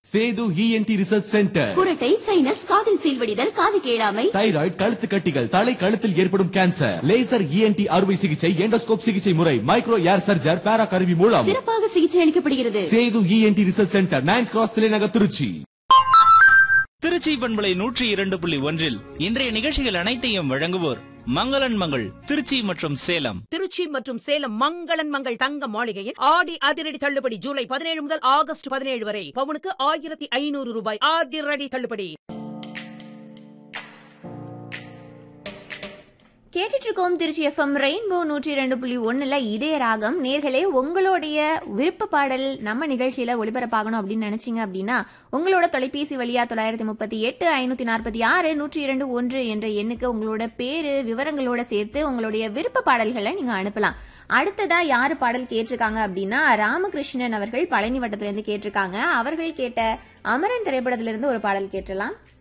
Setu E N T research centre குரட்டை sinus காதில் சீல்வடிதல் காது கேளாமை தைராய்டு கழுத்து கட்டிகள் தலை கழுத்தில் ஏற்படும் கேன்சர் லேசர் இஎன்டி அறுவை சிகிச்சை எண்டோஸ்கோப் சிகிச்சை முறை மைக்ரோ ஏர் சர்ஜர் பேரா கருவி மூலம் சிறப்பாக சிகிச்சை அளிக்கப்படுகிறது Sethu E N T research centre ninth cross தலைநகர் திருச்சி திருச்சி பண்பலை நூற்றி இரண்டு புள்ளி ஒன்றில் இன்றைய நிகழ்ச்சிகள் அனைத்தையும் வழங்குவோர் மங்களன் மங்கள் திருச்சி மற்றும் சேலம் திருச்சி மற்றும் சேலம் மங்களன் மங்கள் தங்க மாளிகையில் ஆடி அதிரடி தள்ளுபடி ஜூலை பதினேழு முதல் ஆகஸ்ட் பதினேழு வரை பவுனுக்கு ஆயிரத்தி ஐநூறு ரூபாய் அதிரடி தள்ளுபடி கேட்டுட்டு இருக்கோம் திருச்சி எஃப்எம் ரெயின்போ நூற்றி ரெண்டு புள்ளி ஒன்னுல இதய ராகம் நேர்களே உங்களுடைய விருப்ப பாடல் நம்ம நிகழ்ச்சியில ஒளிபரப்பாகணும் அப்படின்னு நினைச்சீங்க அப்படின்னா உங்களோட தொலைபேசி வழியா தொள்ளாயிரத்தி முப்பத்தி எட்டு ஐநூத்தி நாற்பத்தி ஆறு நூற்றி இரண்டு ஒன்று என்ற எண்ணுக்கு உங்களோட பேரு விவரங்களோட சேர்த்து உங்களுடைய விருப்ப பாடல்களை நீங்க அனுப்பலாம் அடுத்ததா யாரு பாடல் கேட்டிருக்காங்க அப்படின்னா ராமகிருஷ்ணன் அவர்கள் பழனி வட்டத்துல இருந்து கேட்டிருக்காங்க அவர்கள் கேட்ட அமரன் திரைப்படத்திலிருந்து ஒரு பாடல் கேட்டலாம்